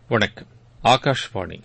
வணக்கம் ஆகாஷ்வாணி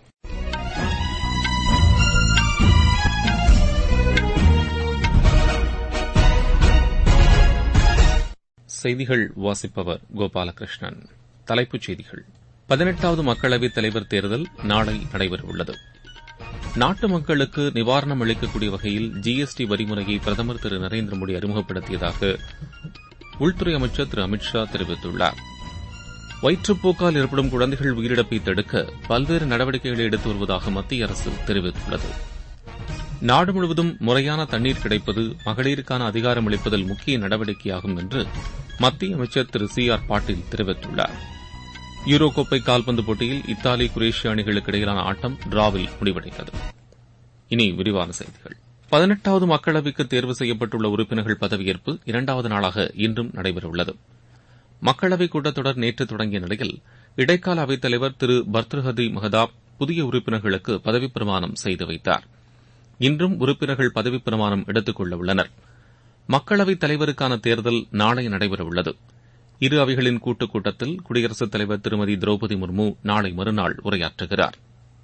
செய்திகள் வாசிப்பவர் கோபாலகிருஷ்ணன் தலைப்புச் செய்திகள் பதினெட்டாவது மக்களவைத் தலைவர் தேர்தல் நாளை நடைபெறவுள்ளது நாட்டு மக்களுக்கு நிவாரணம் அளிக்கக்கூடிய வகையில் ஜிஎஸ்டி வரிமுறையை பிரதமர் திரு நரேந்திர மோடி அறிமுகப்படுத்தியதாக உள்துறை அமைச்சர் திரு அமித் ஷா தெரிவித்துள்ளார் வயிற்றுப்போக்கால் ஏற்படும் குழந்தைகள் உயிரிழப்பை தடுக்க பல்வேறு நடவடிக்கைகளை எடுத்து வருவதாக மத்திய அரசு தெரிவித்துள்ளது நாடு முழுவதும் முறையான தண்ணீர் கிடைப்பது மகளிருக்கான அதிகாரம் அளிப்பதில் முக்கிய நடவடிக்கையாகும் என்று மத்திய அமைச்சர் திரு சி ஆர் பாட்டீல் தெரிவித்துள்ளார் யூரோ கோப்பை கால்பந்து போட்டியில் இத்தாலி குரேஷியா அணிகளுக்கு இடையிலான ஆட்டம் டிராவில் முடிவடைந்தது இனி விரிவான செய்திகள் பதினெட்டாவது மக்களவைக்கு தேர்வு செய்யப்பட்டுள்ள உறுப்பினர்கள் பதவியேற்பு இரண்டாவது நாளாக இன்றும் நடைபெறவுள்ளது மக்களவைக் கூட்டத்தொடர் நேற்று தொடங்கிய நிலையில் இடைக்கால அவைத்தலைவர் திரு பர்த்ருஹதி மஹதாப் புதிய உறுப்பினர்களுக்கு பதவிப் பிரமாணம் செய்து வைத்தார் இன்றும் உறுப்பினர்கள் பதவிப் பிரமாணம் எடுத்துக் கொள்ள உள்ளனர் மக்களவைத் தலைவருக்கான தேர்தல் நாளை நடைபெறவுள்ளது இரு அவைகளின் கூட்டுக் கூட்டத்தில் குடியரசுத் தலைவர் திருமதி திரௌபதி முர்மு நாளை மறுநாள் உரையாற்றுகிறார்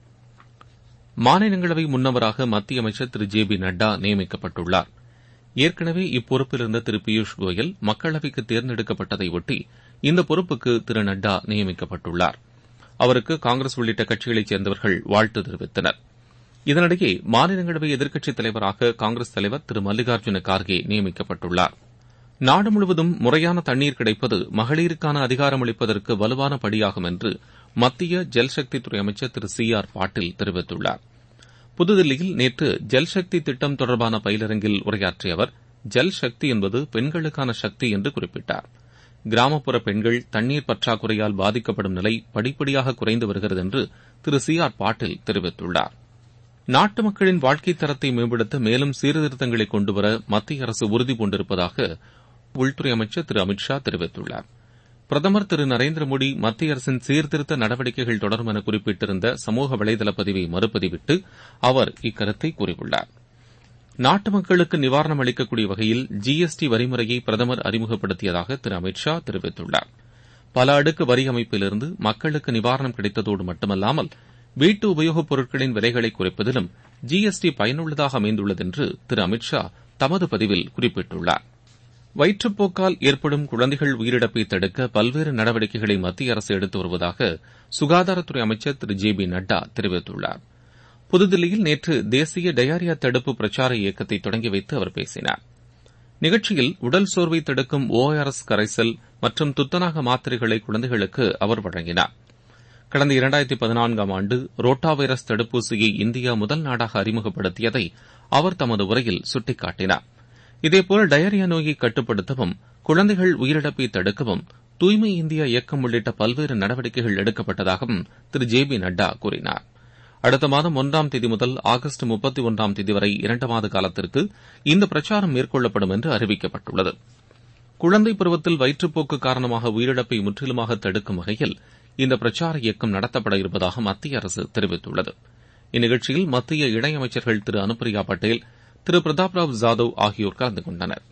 மாநிலங்களவை முன்னவராக மத்திய அமைச்சர் திரு ஜே பி நட்டா நியமிக்கப்பட்டுள்ளார் ஏற்கனவே இப்பொறுப்பில் இருந்த திரு பியூஷ் கோயல் மக்களவைக்கு தேர்ந்தெடுக்கப்பட்டதை ஒட்டி இந்த பொறுப்புக்கு திரு நட்டா நியமிக்கப்பட்டுள்ளார் அவருக்கு காங்கிரஸ் உள்ளிட்ட கட்சிகளைச் சேர்ந்தவர்கள் வாழ்த்து தெரிவித்தனர் இதனிடையே மாநிலங்களவை எதிர்க்கட்சித் தலைவராக காங்கிரஸ் தலைவர் திரு மல்லிகார்ஜுன கார்கே நியமிக்கப்பட்டுள்ளார் நாடு முழுவதும் முறையான தண்ணீர் கிடைப்பது மகளிருக்கான அதிகாரம் அளிப்பதற்கு வலுவான படியாகும் என்று மத்திய ஜல்சக்தித்துறை அமைச்சர் திரு சி ஆர் பாட்டீல் தெரிவித்துள்ளார் புதுதில்லியில் நேற்று ஜல்சக்தி திட்டம் தொடர்பான பயிலரங்கில் உரையாற்றிய அவர் ஜல் சக்தி என்பது பெண்களுக்கான சக்தி என்று குறிப்பிட்டார் கிராமப்புற பெண்கள் தண்ணீர் பற்றாக்குறையால் பாதிக்கப்படும் நிலை படிப்படியாக குறைந்து வருகிறது என்று திரு சி ஆர் பாட்டீல் தெரிவித்துள்ளார் நாட்டு மக்களின் வாழ்க்கைத் தரத்தை மேம்படுத்த மேலும் சீர்திருத்தங்களை கொண்டுவர மத்திய அரசு உறுதி பூண்டிருப்பதாக உள்துறை அமைச்சர் திரு அமித் ஷா தெரிவித்துள்ளார் பிரதமர் திரு நரேந்திர மோடி மத்திய அரசின் சீர்திருத்த நடவடிக்கைகள் தொடரும் என குறிப்பிட்டிருந்த சமூக வலைதள பதிவை மறுபதிவிட்டு அவர் இக்கருத்தை கூறியுள்ளார் நாட்டு மக்களுக்கு நிவாரணம் அளிக்கக்கூடிய வகையில் ஜிஎஸ்டி வரிமுறையை பிரதமர் அறிமுகப்படுத்தியதாக திரு அமித் ஷா தெரிவித்துள்ளார் பல அடுக்கு வரி அமைப்பிலிருந்து மக்களுக்கு நிவாரணம் கிடைத்ததோடு மட்டுமல்லாமல் வீட்டு உபயோகப் பொருட்களின் விலைகளை குறைப்பதிலும் ஜிஎஸ்டி பயனுள்ளதாக அமைந்துள்ளது என்று திரு அமித் ஷா தமது பதிவில் குறிப்பிட்டுள்ளார் வயிற்றுப்போக்கால் ஏற்படும் குழந்தைகள் உயிரிழப்பை தடுக்க பல்வேறு நடவடிக்கைகளை மத்திய அரசு எடுத்து வருவதாக சுகாதாரத்துறை அமைச்சர் திரு ஜே பி நட்டா தெரிவித்துள்ளார் புதுதில்லியில் நேற்று தேசிய டயாரியா தடுப்பு பிரச்சார இயக்கத்தை தொடங்கி வைத்து அவர் பேசினார் நிகழ்ச்சியில் உடல் சோர்வை தடுக்கும் ஓஆர்எஸ் கரைசல் மற்றும் துத்தநாக மாத்திரைகளை குழந்தைகளுக்கு அவர் வழங்கினார் கடந்த இரண்டாயிரத்தி பதினான்காம் ஆண்டு ரோட்டா வைரஸ் தடுப்பூசியை இந்தியா முதல் நாடாக அறிமுகப்படுத்தியதை அவர் தமது உரையில் சுட்டிக்காட்டினார் இதேபோல டயரியா நோயை கட்டுப்படுத்தவும் குழந்தைகள் உயிரிழப்பை தடுக்கவும் தூய்மை இந்தியா இயக்கம் உள்ளிட்ட பல்வேறு நடவடிக்கைகள் எடுக்கப்பட்டதாகவும் திரு ஜே பி நட்டா கூறினார் அடுத்த மாதம் ஒன்றாம் தேதி முதல் ஆகஸ்ட் முப்பத்தி ஒன்றாம் தேதி வரை இரண்டு மாத காலத்திற்கு இந்த பிரச்சாரம் மேற்கொள்ளப்படும் என்று அறிவிக்கப்பட்டுள்ளது குழந்தை பருவத்தில் வயிற்றுப்போக்கு காரணமாக உயிரிழப்பை முற்றிலுமாக தடுக்கும் வகையில் இந்த பிரச்சார இயக்கம் நடத்தப்பட இருப்பதாக மத்திய அரசு தெரிவித்துள்ளது இந்நிகழ்ச்சியில் மத்திய இணையமைச்சர்கள் திரு அனுப்பிரியா பட்டேல் திரு பிரதாப் ராவ் ஜாதவ் ஆகியோர் கலந்து கொண்டனர்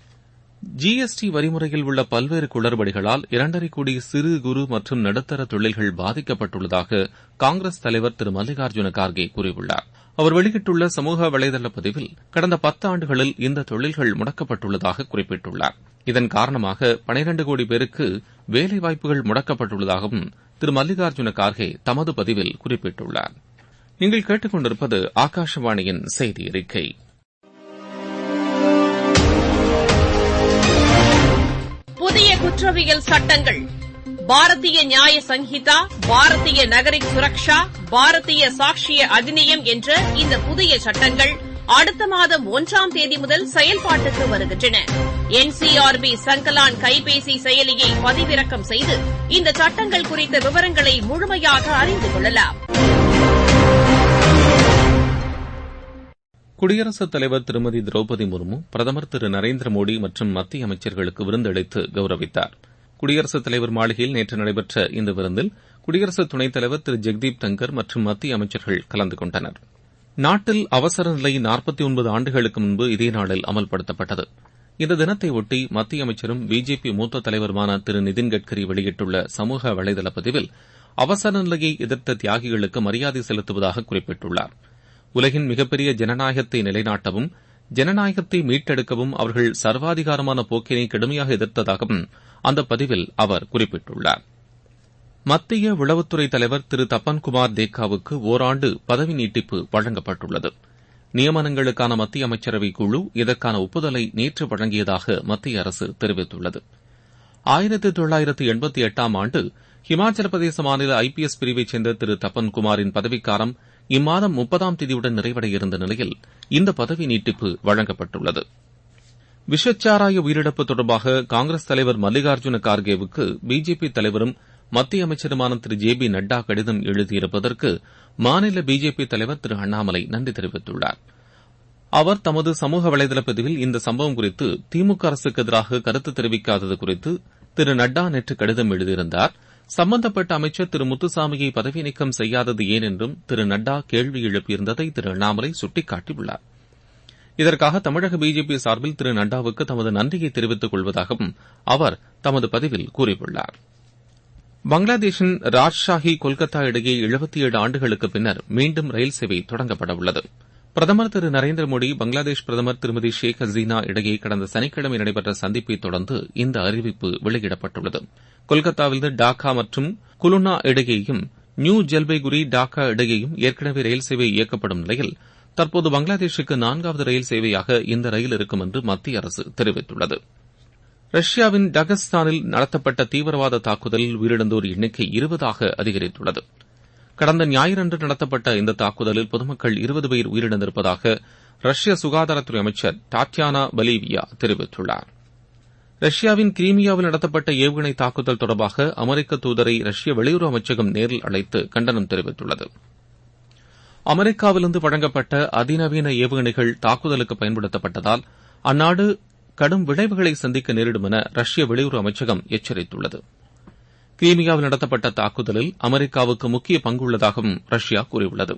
ஜிஎஸ்டி வரிமுறையில் உள்ள பல்வேறு குளறுபடிகளால் இரண்டரை கோடி சிறு குறு மற்றும் நடுத்தர தொழில்கள் பாதிக்கப்பட்டுள்ளதாக காங்கிரஸ் தலைவர் திரு மல்லிகார்ஜுன கார்கே கூறியுள்ளார் அவர் வெளியிட்டுள்ள சமூக வலைதள பதிவில் கடந்த பத்தாண்டுகளில் இந்த தொழில்கள் முடக்கப்பட்டுள்ளதாக குறிப்பிட்டுள்ளார் இதன் காரணமாக பனிரண்டு கோடி பேருக்கு வேலைவாய்ப்புகள் முடக்கப்பட்டுள்ளதாகவும் திரு மல்லிகார்ஜுன கார்கே தமது பதிவில் குறிப்பிட்டுள்ளார் நீங்கள் கேட்டுக் கொண்டிருப்பது ஆகாஷவாணியின் செய்தி அறிக்கை புதிய குற்றவியல் சட்டங்கள் பாரதிய நியாய சங்கீதா பாரதிய நகரிக் சுரக்ஷா பாரதிய சாட்சிய அதிநியம் என்ற இந்த புதிய சட்டங்கள் அடுத்த மாதம் ஒன்றாம் தேதி முதல் செயல்பாட்டுக்கு வருகின்றன என்சிஆர்பி சங்கலான் கைபேசி செயலியை பதிவிறக்கம் செய்து இந்த சட்டங்கள் குறித்த விவரங்களை முழுமையாக அறிந்து கொள்ளலாம் குடியரசுத் தலைவர் திருமதி திரௌபதி முர்மு பிரதமர் திரு நரேந்திர மோடி மற்றும் மத்திய அமைச்சர்களுக்கு விருந்தளித்து கௌரவித்தார் குடியரசுத் தலைவர் மாளிகையில் நேற்று நடைபெற்ற இந்த விருந்தில் குடியரசு துணைத் தலைவர் திரு ஜெக்தீப் தங்கர் மற்றும் மத்திய அமைச்சர்கள் கலந்து கொண்டனர் நாட்டில் அவசர நிலை நாற்பத்தி ஒன்பது ஆண்டுகளுக்கு முன்பு இதே நாளில் அமல்படுத்தப்பட்டது இந்த தினத்தையொட்டி மத்திய அமைச்சரும் பிஜேபி மூத்த தலைவருமான திரு நிதின் கட்கரி வெளியிட்டுள்ள சமூக வலைதள பதிவில் அவசர நிலையை எதிர்த்த தியாகிகளுக்கு மரியாதை செலுத்துவதாக குறிப்பிட்டுள்ளார் உலகின் மிகப்பெரிய ஜனநாயகத்தை நிலைநாட்டவும் ஜனநாயகத்தை மீட்டெடுக்கவும் அவர்கள் சர்வாதிகாரமான போக்கினை கடுமையாக எதிர்த்ததாகவும் அந்த பதிவில் அவர் குறிப்பிட்டுள்ளார் மத்திய உளவுத்துறை தலைவர் திரு தப்பன்குமார் தேக்காவுக்கு ஓராண்டு பதவி நீட்டிப்பு வழங்கப்பட்டுள்ளது நியமனங்களுக்கான மத்திய அமைச்சரவை குழு இதற்கான ஒப்புதலை நேற்று வழங்கியதாக மத்திய அரசு தெரிவித்துள்ளது ஆயிரத்தி தொள்ளாயிரத்து எண்பத்தி எட்டாம் ஆண்டு ஹிமாச்சல பிரதேச மாநில ஐபிஎஸ் பிரிவைச் சேர்ந்த திரு தப்பன்குமாரின் பதவிக்காலம் இம்மாதம் முப்பதாம் தேதியுடன் நிறைவடைய இருந்த நிலையில் இந்த பதவி நீட்டிப்பு வழங்கப்பட்டுள்ளது விஷச்சாராய உயிரிழப்பு தொடர்பாக காங்கிரஸ் தலைவர் மல்லிகார்ஜுன கார்கேவுக்கு பிஜேபி தலைவரும் மத்திய அமைச்சருமான திரு ஜே பி நட்டா கடிதம் எழுதியிருப்பதற்கு மாநில பிஜேபி தலைவர் திரு அண்ணாமலை நன்றி தெரிவித்துள்ளார் அவர் தமது சமூக வலைதள பதிவில் இந்த சம்பவம் குறித்து திமுக அரசுக்கு எதிராக கருத்து தெரிவிக்காதது குறித்து திரு நட்டா நேற்று கடிதம் எழுதியிருந்தார் சம்பந்தப்பட்ட அமைச்சர் திரு முத்துசாமியை பதவி நீக்கம் செய்யாதது ஏன் என்றும் திரு நட்டா கேள்வி எழுப்பியிருந்ததை திரு அண்ணாமலை சுட்டிக்காட்டியுள்ளார் இதற்காக தமிழக பிஜேபி சார்பில் திரு நட்டாவுக்கு தமது நன்றியை தெரிவித்துக் கொள்வதாகவும் அவர் தமது பதிவில் கூறியுள்ளார் பங்களாதேஷின் ராஜ்ஷாஹி கொல்கத்தா இடையே எழுபத்தி ஏழு ஆண்டுகளுக்கு பின்னர் மீண்டும் ரயில் சேவை தொடங்கப்பட உள்ளது பிரதமர் திரு நரேந்திர மோடி பங்களாதேஷ் பிரதமர் திருமதி ஷேக் ஹசீனா இடையே கடந்த சனிக்கிழமை நடைபெற்ற சந்திப்பை தொடர்ந்து இந்த அறிவிப்பு வெளியிடப்பட்டுள்ளது கொல்கத்தாவிலிருந்து டாக்கா மற்றும் குலுனா இடையேயும் நியூ ஜல்பைகுரி டாக்கா இடையேயும் ஏற்கனவே ரயில் சேவை இயக்கப்படும் நிலையில் தற்போது பங்களாதேஷுக்கு நான்காவது ரயில் சேவையாக இந்த ரயில் இருக்கும் என்று மத்திய அரசு தெரிவித்துள்ளது ரஷ்யாவின் டகஸ்தானில் நடத்தப்பட்ட தீவிரவாத தாக்குதலில் உயிரிழந்தோர் எண்ணிக்கை இருபதாக அதிகரித்துள்ளது கடந்த ஞாயிறன்று நடத்தப்பட்ட இந்த தாக்குதலில் பொதுமக்கள் இருபது பேர் உயிரிழந்திருப்பதாக ரஷ்ய சுகாதாரத்துறை அமைச்சர் டாட்யானா பலீவியா தெரிவித்துள்ளார் ரஷ்யாவின் கிரீமியாவில் நடத்தப்பட்ட ஏவுகணை தாக்குதல் தொடர்பாக அமெரிக்க தூதரை ரஷ்ய வெளியுறவு அமைச்சகம் நேரில் அழைத்து கண்டனம் தெரிவித்துள்ளது அமெரிக்காவிலிருந்து வழங்கப்பட்ட அதிநவீன ஏவுகணைகள் தாக்குதலுக்கு பயன்படுத்தப்பட்டதால் அந்நாடு கடும் விளைவுகளை சந்திக்க நேரிடும் என ரஷ்ய வெளியுறவு அமைச்சகம் எச்சரித்துள்ளது கிரீமியாவில் நடத்தப்பட்ட தாக்குதலில் அமெரிக்காவுக்கு முக்கிய பங்குள்ளதாகவும் ரஷ்யா கூறியுள்ளது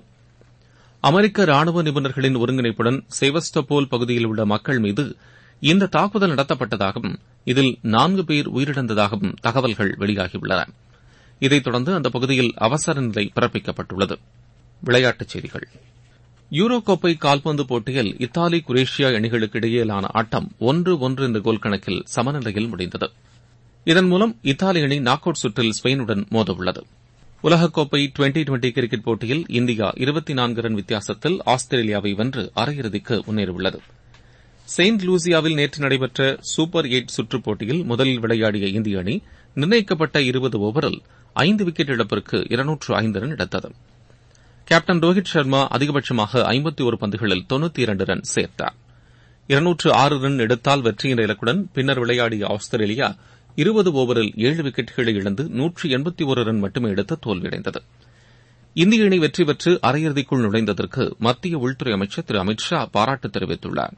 அமெரிக்க ராணுவ நிபுணர்களின் ஒருங்கிணைப்புடன் செவஸ்டோபோல் பகுதியில் உள்ள மக்கள் மீது இந்த தாக்குதல் நடத்தப்பட்டதாகவும் இதில் நான்கு பேர் உயிரிழந்ததாகவும் தகவல்கள் வெளியாகியுள்ளன இதைத் தொடர்ந்து அந்த பகுதியில் அவசர நிலை பிறப்பிக்கப்பட்டுள்ளது விளையாட்டுச் செய்திகள் யூரோ கோப்பை கால்பந்து போட்டியில் இத்தாலி குரேஷியா அணிகளுக்கு இடையேயான ஆட்டம் ஒன்று ஒன்று என்ற கோல் கணக்கில் சமநிலையில் முடிந்தது இதன் மூலம் இத்தாலி அணி நாக் அவுட் சுற்றில் ஸ்பெயினுடன் மோதவுள்ளது உலகக்கோப்பை டுவெண்டி டுவெண்டி கிரிக்கெட் போட்டியில் இந்தியா இருபத்தி நான்கு ரன் வித்தியாசத்தில் ஆஸ்திரேலியாவை வென்று அரையிறுதிக்கு முன்னேறியுள்ளது செயின்ட் லூசியாவில் நேற்று நடைபெற்ற சூப்பர் எயிட் சுற்றுப் போட்டியில் முதலில் விளையாடிய இந்திய அணி நிர்ணயிக்கப்பட்ட இருபது ஓவரில் ஐந்து விக்கெட் இழப்பிற்கு இருநூற்று ஐந்து ரன் எடுத்தது கேப்டன் ரோஹித் சர்மா அதிகபட்சமாக ஐம்பத்தி ஒரு பந்துகளில் தொன்னூத்தி இரண்டு ரன் சேர்த்தார் இருநூற்று ஆறு ரன் எடுத்தால் வெற்றி என்ற இலக்குடன் பின்னர் விளையாடிய ஆஸ்திரேலியா இருபது ஓவரில் ஏழு விக்கெட்டுகளை இழந்து நூற்று எண்பத்தி ஒரு ரன் மட்டுமே எடுத்து தோல்வியடைந்தது இந்திய அணி வெற்றி பெற்று அரையிறுதிக்குள் நுழைந்ததற்கு மத்திய உள்துறை அமைச்சர் திரு அமித் ஷா பாராட்டு தெரிவித்துள்ளார்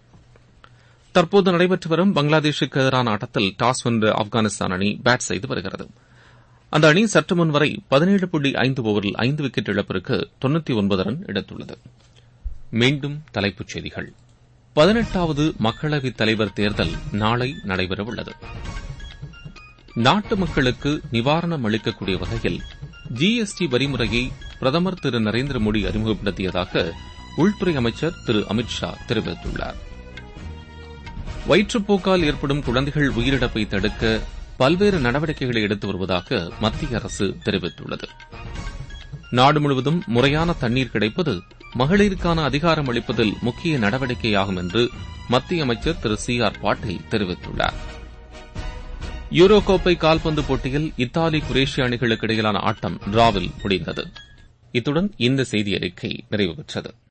தற்போது நடைபெற்று வரும் பங்களாதேஷுக்கு எதிரான ஆட்டத்தில் டாஸ் வென்ற ஆப்கானிஸ்தான் அணி பேட் செய்து வருகிறது அந்த அணி சற்று முன் வரை பதினேழு புள்ளி ஐந்து ஓவரில் ஐந்து விக்கெட் இழப்பிற்கு தொன்னூத்தி ஒன்பது ரன் எடுத்துள்ளது மீண்டும் தலைப்புச் செய்திகள் பதினெட்டாவது மக்களவைத் தலைவர் தேர்தல் நாளை நடைபெறவுள்ளது நாட்டு மக்களுக்கு நிவாரணம் அளிக்கக்கூடிய வகையில் ஜிஎஸ்டி வரிமுறையை பிரதமர் திரு நரேந்திர மோடி அறிமுகப்படுத்தியதாக உள்துறை அமைச்சர் திரு அமித் ஷா தெரிவித்துள்ளார் வயிற்றுப்போக்கால் ஏற்படும் குழந்தைகள் உயிரிழப்பை தடுக்க பல்வேறு நடவடிக்கைகளை எடுத்து வருவதாக மத்திய அரசு தெரிவித்துள்ளது நாடு முழுவதும் முறையான தண்ணீர் கிடைப்பது மகளிருக்கான அதிகாரம் அளிப்பதில் முக்கிய நடவடிக்கையாகும் என்று மத்திய அமைச்சர் திரு சி ஆர் பாட்டீல் தெரிவித்துள்ளார் யூரோ கோப்பை கால்பந்து போட்டியில் இத்தாலி குரேஷிய அணிகளுக்கு இடையிலான ஆட்டம் டிராவில் முடிந்தது இத்துடன் இந்த செய்தி அறிக்கை நிறைவு பெற்றது